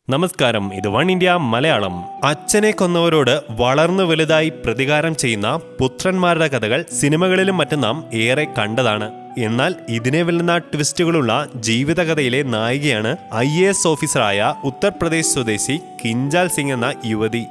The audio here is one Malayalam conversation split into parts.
നമസ്കാരം ഇത് വൺ ഇന്ത്യ മലയാളം അച്ഛനെ കൊന്നവരോട് വളർന്നു വലുതായി പ്രതികാരം ചെയ്യുന്ന പുത്രന്മാരുടെ കഥകൾ സിനിമകളിലും മറ്റും നാം ഏറെ കണ്ടതാണ് എന്നാൽ ഇതിനെ വെല്ലുന്ന ട്വിസ്റ്റുകളുള്ള ജീവിതകഥയിലെ നായികയാണ് ഐ എ എസ് ഓഫീസറായ ഉത്തർപ്രദേശ് സ്വദേശി കിഞ്ചാൽ സിംഗ് എന്ന യുവതി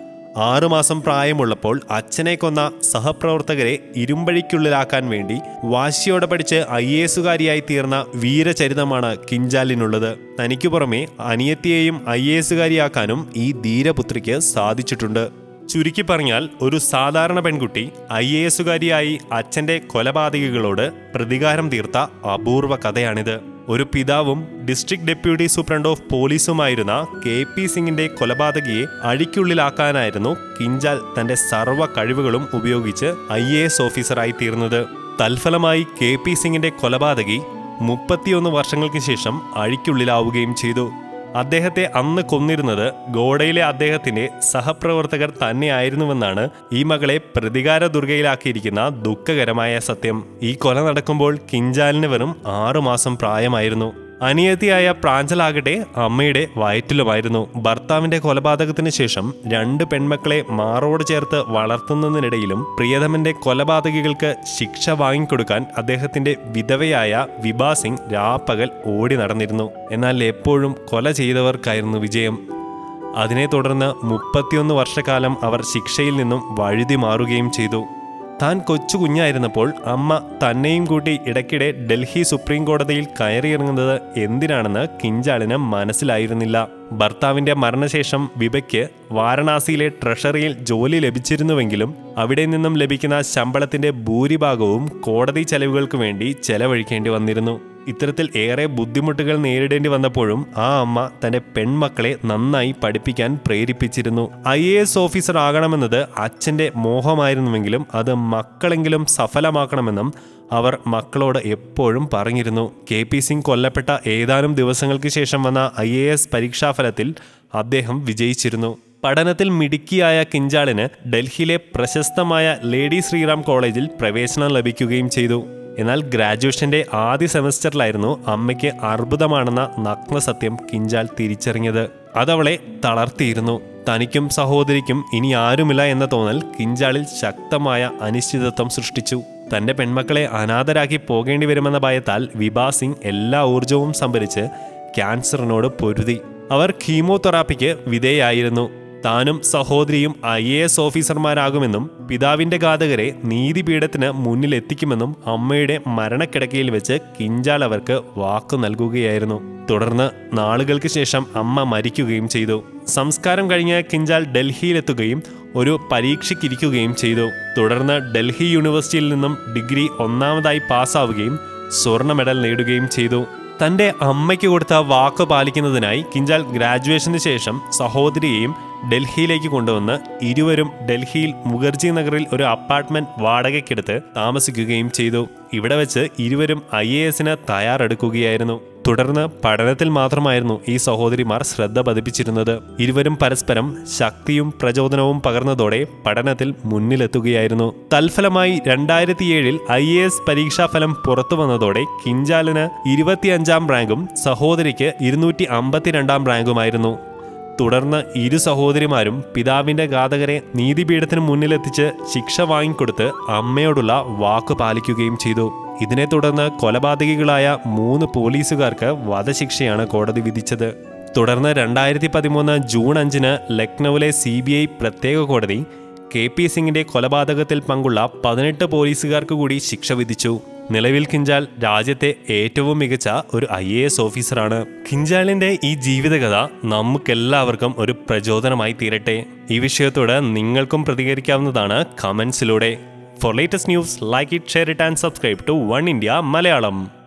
ആറുമാസം പ്രായമുള്ളപ്പോൾ അച്ഛനെ കൊന്ന സഹപ്രവർത്തകരെ ഇരുമ്പഴിക്കുള്ളിലാക്കാൻ വേണ്ടി വാശിയോടെ പഠിച്ച് ഐ എ എസുകാരിയായി തീർന്ന വീരചരിതമാണ് കിഞ്ചാലിനുള്ളത് തനിക്കു പുറമെ അനിയത്തിയെയും ഐ എ എസുകാരിയാക്കാനും ഈ ധീരപുത്രിക്ക് സാധിച്ചിട്ടുണ്ട് ചുരുക്കി പറഞ്ഞാൽ ഒരു സാധാരണ പെൺകുട്ടി ഐ എ എസുകാരിയായി അച്ഛന്റെ കൊലപാതകികളോട് പ്രതികാരം തീർത്ത അപൂർവ കഥയാണിത് ഒരു പിതാവും ഡിസ്ട്രിക്ട് ഡെപ്യൂട്ടി സൂപ്രണ്ട് ഓഫ് പോലീസുമായിരുന്ന കെ പി സിംഗിന്റെ കൊലപാതകിയെ അഴിക്കുള്ളിലാക്കാനായിരുന്നു കിഞ്ചാൽ തന്റെ സർവ്വ കഴിവുകളും ഉപയോഗിച്ച് ഐ എ എസ് ഓഫീസറായി തീർന്നത് തൽഫലമായി കെ പി സിംഗിന്റെ കൊലപാതകി മുപ്പത്തിയൊന്ന് വർഷങ്ങൾക്ക് ശേഷം അഴിക്കുള്ളിലാവുകയും ചെയ്തു അദ്ദേഹത്തെ അന്ന് കൊന്നിരുന്നത് ഗോഡയിലെ അദ്ദേഹത്തിന്റെ സഹപ്രവർത്തകർ തന്നെയായിരുന്നുവെന്നാണ് ഈ മകളെ പ്രതികാര ദുർഗയിലാക്കിയിരിക്കുന്ന ദുഃഖകരമായ സത്യം ഈ കൊല നടക്കുമ്പോൾ കിഞ്ചാലിന് വെറും ആറുമാസം പ്രായമായിരുന്നു അനിയത്തിയായ പ്രാഞ്ചലാകട്ടെ അമ്മയുടെ വയറ്റിലുമായിരുന്നു ഭർത്താവിന്റെ കൊലപാതകത്തിന് ശേഷം രണ്ട് പെൺമക്കളെ മാറോട് ചേർത്ത് വളർത്തുന്നതിനിടയിലും പ്രിയതമന്റെ കൊലപാതകികൾക്ക് ശിക്ഷ വാങ്ങിക്കൊടുക്കാൻ അദ്ദേഹത്തിന്റെ വിധവയായ വിഭാ സിംഗ് രാപ്പകൽ ഓടി നടന്നിരുന്നു എന്നാൽ എപ്പോഴും കൊല ചെയ്തവർക്കായിരുന്നു വിജയം അതിനെ തുടർന്ന് മുപ്പത്തിയൊന്ന് വർഷക്കാലം അവർ ശിക്ഷയിൽ നിന്നും വഴുതി മാറുകയും ചെയ്തു താൻ കൊച്ചു കുഞ്ഞായിരുന്നപ്പോൾ അമ്മ തന്നെയും കൂട്ടി ഇടയ്ക്കിടെ ഡൽഹി സുപ്രീം കോടതിയിൽ കയറിയിറങ്ങുന്നത് എന്തിനാണെന്ന് കിഞ്ചാളിന് മനസ്സിലായിരുന്നില്ല ഭർത്താവിന്റെ മരണശേഷം വിബയ്ക്ക് വാരണാസിയിലെ ട്രഷറിയിൽ ജോലി ലഭിച്ചിരുന്നുവെങ്കിലും അവിടെ നിന്നും ലഭിക്കുന്ന ശമ്പളത്തിന്റെ ഭൂരിഭാഗവും കോടതി ചെലവുകൾക്ക് വേണ്ടി ചെലവഴിക്കേണ്ടി വന്നിരുന്നു ഇത്തരത്തിൽ ഏറെ ബുദ്ധിമുട്ടുകൾ നേരിടേണ്ടി വന്നപ്പോഴും ആ അമ്മ തന്റെ പെൺമക്കളെ നന്നായി പഠിപ്പിക്കാൻ പ്രേരിപ്പിച്ചിരുന്നു ഐ എ എസ് ഓഫീസർ ആകണമെന്നത് അച്ഛന്റെ മോഹമായിരുന്നുവെങ്കിലും അത് മക്കളെങ്കിലും സഫലമാക്കണമെന്നും അവർ മക്കളോട് എപ്പോഴും പറഞ്ഞിരുന്നു കെ പി സിംഗ് കൊല്ലപ്പെട്ട ഏതാനും ദിവസങ്ങൾക്ക് ശേഷം വന്ന ഐ എ എസ് പരീക്ഷാഫലത്തിൽ അദ്ദേഹം വിജയിച്ചിരുന്നു പഠനത്തിൽ മിടുക്കിയായ കിഞ്ചാളിന് ഡൽഹിയിലെ പ്രശസ്തമായ ലേഡി ശ്രീറാം കോളേജിൽ പ്രവേശനം ലഭിക്കുകയും ചെയ്തു എന്നാൽ ഗ്രാജുവേഷന്റെ ആദ്യ സെമസ്റ്ററിലായിരുന്നു അമ്മയ്ക്ക് അർബുദമാണെന്ന നഗ്നസത്യം കിഞ്ചാൽ തിരിച്ചറിഞ്ഞത് അതവളെ തളർത്തിയിരുന്നു തനിക്കും സഹോദരിക്കും ഇനി ആരുമില്ല എന്ന തോന്നൽ കിഞ്ചാളിൽ ശക്തമായ അനിശ്ചിതത്വം സൃഷ്ടിച്ചു തന്റെ പെൺമക്കളെ അനാഥരാക്കി പോകേണ്ടി വരുമെന്ന ഭയത്താൽ വിഭാ സിംഗ് എല്ലാ ഊർജവും സംഭരിച്ച് ക്യാൻസറിനോട് പൊരുതി അവർ കീമോതെറാപ്പിക്ക് വിധേയായിരുന്നു താനും സഹോദരിയും ഐ എ എസ് ഓഫീസർമാരാകുമെന്നും പിതാവിന്റെ ഘാതകരെ നീതിപീഠത്തിന് മുന്നിലെത്തിക്കുമെന്നും അമ്മയുടെ മരണക്കിടക്കയിൽ വെച്ച് കിഞ്ചാൽ അവർക്ക് വാക്കു നൽകുകയായിരുന്നു തുടർന്ന് നാളുകൾക്ക് ശേഷം അമ്മ മരിക്കുകയും ചെയ്തു സംസ്കാരം കഴിഞ്ഞ് കിഞ്ചാൽ ഡൽഹിയിലെത്തുകയും ഒരു പരീക്ഷയ്ക്കിരിക്കുകയും ചെയ്തു തുടർന്ന് ഡൽഹി യൂണിവേഴ്സിറ്റിയിൽ നിന്നും ഡിഗ്രി ഒന്നാമതായി പാസ്സാവുകയും സ്വർണ്ണ മെഡൽ നേടുകയും ചെയ്തു തന്റെ അമ്മയ്ക്ക് കൊടുത്ത വാക്ക് പാലിക്കുന്നതിനായി കിഞ്ചാൽ ഗ്രാജുവേഷന് ശേഷം സഹോദരിയെയും ഡൽഹിയിലേക്ക് കൊണ്ടുവന്ന് ഇരുവരും ഡൽഹിയിൽ മുഖർജി നഗറിൽ ഒരു അപ്പാർട്ട്മെന്റ് വാടകയ്ക്കെടുത്ത് താമസിക്കുകയും ചെയ്തു ഇവിടെ വെച്ച് ഇരുവരും ഐ എ എസിന് തയ്യാറെടുക്കുകയായിരുന്നു തുടർന്ന് പഠനത്തിൽ മാത്രമായിരുന്നു ഈ സഹോദരിമാർ ശ്രദ്ധ പതിപ്പിച്ചിരുന്നത് ഇരുവരും പരസ്പരം ശക്തിയും പ്രചോദനവും പകർന്നതോടെ പഠനത്തിൽ മുന്നിലെത്തുകയായിരുന്നു തൽഫലമായി രണ്ടായിരത്തിയേഴിൽ ഐ എ എസ് പരീക്ഷാഫലം പുറത്തു വന്നതോടെ കിഞ്ചാലിന് ഇരുപത്തിയഞ്ചാം റാങ്കും സഹോദരിക്ക് ഇരുന്നൂറ്റി അമ്പത്തിരണ്ടാം റാങ്കുമായിരുന്നു തുടർന്ന് ഇരു സഹോദരിമാരും പിതാവിന്റെ ഘാതകരെ നീതിപീഠത്തിന് മുന്നിലെത്തിച്ച് ശിക്ഷ വാങ്ങിക്കൊടുത്ത് അമ്മയോടുള്ള വാക്ക് പാലിക്കുകയും ചെയ്തു ഇതിനെ തുടർന്ന് കൊലപാതകികളായ മൂന്ന് പോലീസുകാർക്ക് വധശിക്ഷയാണ് കോടതി വിധിച്ചത് തുടർന്ന് രണ്ടായിരത്തി പതിമൂന്ന് ജൂൺ അഞ്ചിന് ലക്നൌവിലെ സി ബി ഐ പ്രത്യേക കോടതി കെ പി സിംഗിന്റെ കൊലപാതകത്തിൽ പങ്കുള്ള പതിനെട്ട് പോലീസുകാർക്ക് കൂടി ശിക്ഷ വിധിച്ചു നിലവിൽ കിഞ്ചാൽ രാജ്യത്തെ ഏറ്റവും മികച്ച ഒരു ഐ എ എസ് ഓഫീസറാണ് കിഞ്ചാലിന്റെ ഈ ജീവിതകഥ നമുക്കെല്ലാവർക്കും ഒരു പ്രചോദനമായി തീരട്ടെ ഈ വിഷയത്തോട് നിങ്ങൾക്കും പ്രതികരിക്കാവുന്നതാണ് കമന്റ്സിലൂടെ for latest news like it share it and subscribe to one India Malayalam